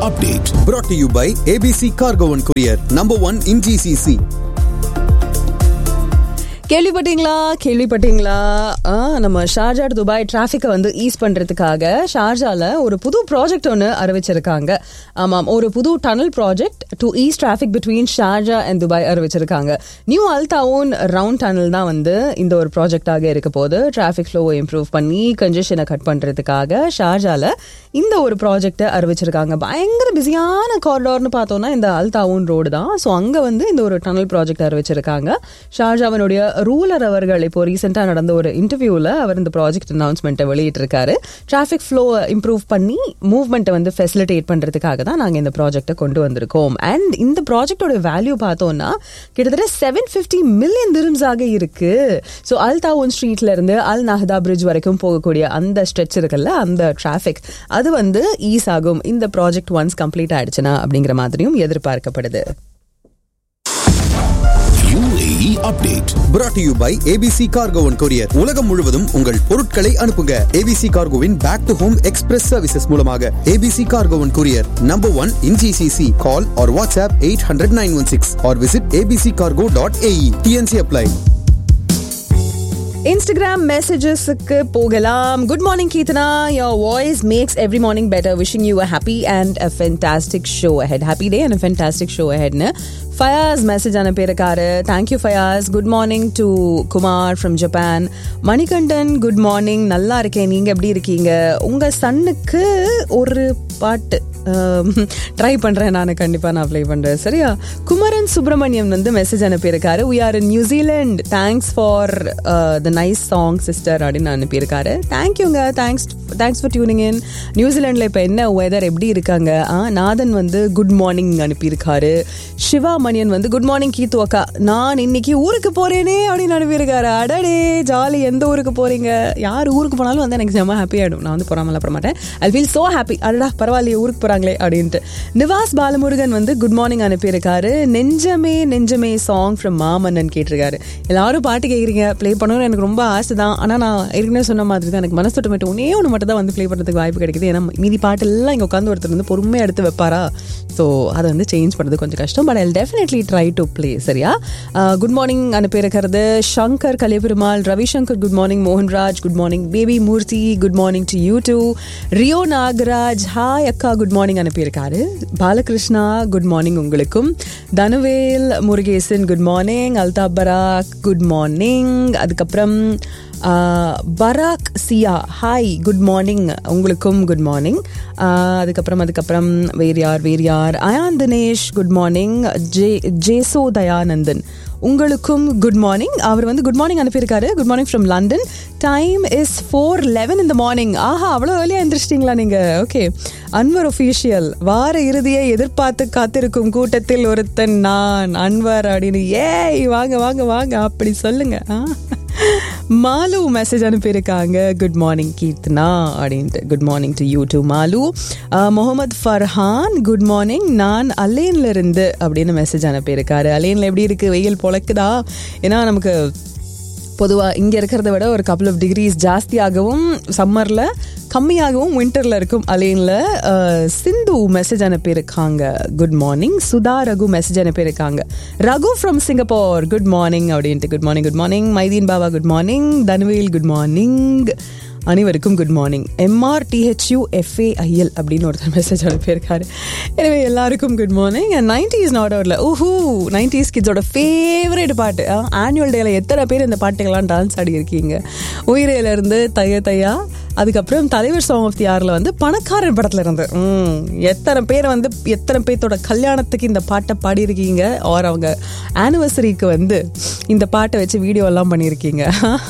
update. Brought to you by ABC Cargo and Courier, number one in GCC. கேள்விப்பட்டீங்களா கேள்விப்பட்டீங்களா ஆ, நம்ம Sharjah to Dubai டிராஃபிக்கை வந்து is பண்றதுக்காக ஷார்ஜால ஒரு புது ப்ராஜெக்ட் ஒன்று அறிவிச்சிருக்காங்க ஆமாம் ஒரு புது tunnel project to ease traffic between Sharjah and Dubai அறிவிச்சிருக்காங்க நியூ அல்தாவுன் ரவுண்ட் டனல் தான் வந்து இந்த ஒரு ப்ராஜெக்டாக இருக்க போது டிராஃபிக் ஃப்ளோவை இம்ப்ரூவ் பண்ணி கன்ஜெஷனை கட் பண்றதுக்காக ஷார்ஜால இந்த ஒரு ப்ராஜெக்டை அறிவிச்சிருக்காங்க பயங்கர பிஸியான காரிடார்னு பார்த்தோம்னா இந்த அல்தாவுன் ரோடு தான் ஸோ அங்கே வந்து இந்த ஒரு டனல் ப்ராஜெக்ட் அறிவிச்சிருக்காங்க ஷார்ஜாவினுடைய ரூலர் அவர்கள் இப்போ ரீசெண்டாக நடந்த ஒரு இன்டர்வியூவில் அவர் இந்த ப்ராஜெக்ட் அனௌன்ஸ்மெண்ட்டை வெளியிட்டிருக்காரு டிராஃபிக் ஃப்ளோ இம்ப்ரூவ் பண்ணி மூவ்மெண்ட்டை வந்து ஃபெசிலிட்டேட் பண்ணுறதுக்காக தான் நாங்கள் இந்த ப்ராஜெக்ட்டை கொண்டு வந்திருக்கோம் அண்ட் இந்த ப்ராஜெக்டோட வேல்யூ பார்த்தோம்னா கிட்டத்தட்ட செவன் ஃபிஃப்டி மில்லியன் dirhams ஆக இருக்கு ஸோ அல் தாவூன் ஸ்ட்ரீட்ல இருந்து அல் நஹதா பிரிட்ஜ் வரைக்கும் போகக்கூடிய அந்த ஸ்ட்ரெச் இருக்குல்ல அந்த டிராஃபிக் அது வந்து ஈஸ் ஆகும் இந்த ப்ராஜெக்ட் ஒன்ஸ் கம்ப்ளீட் ஆயிடுச்சுன்னா அப்படிங்கிற மாதிரியும் எதிர்பார்க்கப்படுது UAE update. Brought to you by ABC Cargo and Courier. உலகம் முழுவதும் உங்கள் பொருட்களை அனுப்புங்க ABC Cargoவின் back to home express services மூலமாக ABC Cargo and Courier, number one in GCC. Call or WhatsApp 800 916 or visit abccargo.ae. TNC apply. Instagram மெசேஜஸ்க்கு போகலாம் good morning Keerthana your voice makes every morning better wishing you a happy and a fantastic show ahead happy day and fantastic show அஹெட்னு Fayaz message அனுப்பியிருக்காரு thank you Fayaz good morning to Kumar from Japan Manikandan good morning நல்லா இருக்கேன் நீங்க எப்படி இருக்கீங்க உங்க சன்னுக்கு ஒரு பாட்டு ட்ரை பண்றேன் நான் கண்டிப்பா நான் ப்ளே பண்றேன் சரியா குமரன் சுப்பிரமணியம் வந்து மெசேஜ் அனுப்பியிருக்காரு we are in New Zealand thanks for the nice song sister அப்படின்னு அனுப்பியிருக்காரு தேங்க்யூங்க thanks thanks for tuning in நியூசிலாண்டில் இப்போ என்ன வெதர் எப்படி இருக்காங்க ஆ, நாதன் வந்து குட் மார்னிங் அனுப்பியிருக்காரு சிவா மணியன் வந்து குட் மார்னிங் கீத்து அக்கா நான் இன்னைக்கு ஊருக்கு போறேனே அப்படின்னு அனுப்பியிருக்காரு அடடே ஜாலி எந்த ஊருக்கு போறீங்க யார் ஊருக்கு போனாலும் வந்து எனக்கு செம்ம ஹாப்பி ஆயிடும் நான் வந்து போறாமல பட மாட்டேன் ஐ ஃபீல் சோ ஹாப்பி அடடா பரவாயில்லையே ஊருக்கு போறாங்களே அப்படின்ட்டு நிவாஸ் பாலமுருகன் வந்து குட் மார்னிங் அனுப்பியிருக்காரு நெஞ்சமே நெஞ்சமே சாங் ஃப்ரம் மாமன்னன் கேட்டிருக்காரு எல்லாரும் பாட்டு கேட்குறீங்க ப்ளே பண்ணணும்னு எனக்கு ரொம்ப ஆசை தான் ஆனால் நான் ஏற்கனவே சொன்ன மாதிரி தான் எனக்கு மனசு தொட்டு மட்டும் ஒன்னே ஒன்று மட்டும் தான் வந்து ப்ளே பண்ணுறதுக்கு வாய்ப்பு கிடைக்குது ஏன்னா மீதி பாட்டு எல்லாம் இங்கே உட்காந்து ஒருத்தர் வந்து பொறுமையாக எடுத்து வைப்பாரா ஸோ அதை வந்து சேஞ்ச் பண்ணுறது கொஞ்சம் கஷ்டம் but I definitely try to play சரியா குட் மார்னிங் அனுப்பியிருக்கிறது Shankar Kaliperumal Ravishankar good morning Mohanraj good morning baby Murthy good morning to you too Rio Nagaraj hi அக்கா குட் மார்னிங் அனுப்பியிருக்காரு பாலகிருஷ்ணா குட் மார்னிங் உங்களுக்கும் Thanuvel Murugesan good morning Althaf Barak good morning அதுக்கப்புறம் ஆஹ், Barak Siya hi good morning உங்களுக்கும் குட் மார்னிங் அதுக்கப்புறம் அதுக்கப்புறம் வேறு யார் வேறு யார் Ayan Dinesh good morning J ஜேசோ Dayanandan உங்களுக்கும் குட் மார்னிங் அவர் வந்து குட் மார்னிங் அனுப்பியிருக்காரு good morning from London time is four eleven இந்த மார்னிங் ஆஹா அவ்வளோ ஏர்லியாக எந்திரிச்சிட்டிங்களா நீங்கள் ஓகே அன்வர் ஒஃபீஷியல் வார இறுதியை எதிர்பார்த்து காத்திருக்கும் கூட்டத்தில் ஒருத்தன் நான் அன்வர் அப்படின்னு ஏய் வாங்க வாங்க வாங்க அப்படி சொல்லுங்க ஆ மாலு மெசேஜ் அனுப்பியிருக்காங்க குட் மார்னிங் கீர்த்தனா அப்படின்ட்டு good morning to you to Malu Mohammed Farhan good morning நான் அலேன்ல இருந்து அப்படின்னு மெசேஜ் அனுப்பியிருக்காரு அலேன்ல எப்படி இருக்கு வெயில் பொழக்குதா ஏன்னா நமக்கு பொதுவாக இங்கே இருக்கிறத விட ஒரு கப்பல் ஆஃப் டிகிரிஸ் ஜாஸ்தியாகவும் சம்மரில் கம்மியாகவும் வின்டரில் இருக்கும் அலேனில் சிந்து மெசேஜ் அனுப்பியிருக்காங்க good morning Sudha Raghu message அனுப்பியிருக்காங்க Raghu from Singapore good morning அப்படின்ட்டு good morning good morning Mydeen Baba good morning Thanuvel good morning அனைவருக்கும் good morning MR DHU FAIL அப்படின்னு ஒருத்தர் மெசேஜ் அனுப்பியிருக்காரு எனவே எல்லாருக்கும் குட் மார்னிங் நைன்டிஸ் நாட் அவுட்ல ஊஹூ நைன்டிஸ் கிட்ஸோட ஃபேவரட் பாட்டு ஆனுவல் டேல எத்தனை பேர் இந்த பாட்டுக்கெல்லாம் டான்ஸ் ஆடி இருக்கீங்க உயிரையில இருந்து தைய தையா அதுக்கப்புறம் தலைவர் சாங் ஆஃப் தி ஆர்ல வந்து பணக்காரன் படத்துல இருந்து ம், எத்தனை பேர் வந்து எத்தனை பேர்த்தோட கல்யாணத்துக்கு இந்த பாட்டை பாடியிருக்கீங்க ஆர் அவங்க ஆனிவர்சரிக்கு வந்து இந்த பாட்டை வச்சு வீடியோ எல்லாம் பண்ணியிருக்கீங்க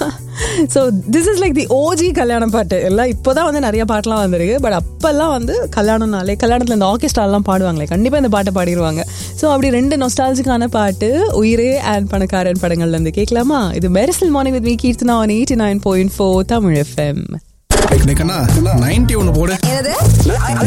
so this is like the OG கல்யாண பாட்டு எல்லாம் இப்போதான் வந்து நிறைய பாட்டெலாம் வந்திருக்கு பட் அப்போல்லாம் வந்து கல்யாணம்னாலே கல்யாணத்தில் இந்த ஆர்கெஸ்ட்ராலாம் பாடுவாங்களே கண்டிப்பாக இந்த பாட்டை பாடிடுவாங்க ஸோ அப்படி ரெண்டு நொஸ்டாலஜிக்கான பாட்டு உயிரே அண்ட் பணக்காரன் படங்கள்லேருந்து கேட்கலாமா இது Mersal morning with me Keerthana one eighty nine point four Tamil FM ninety ஒன்னு போடு என்னது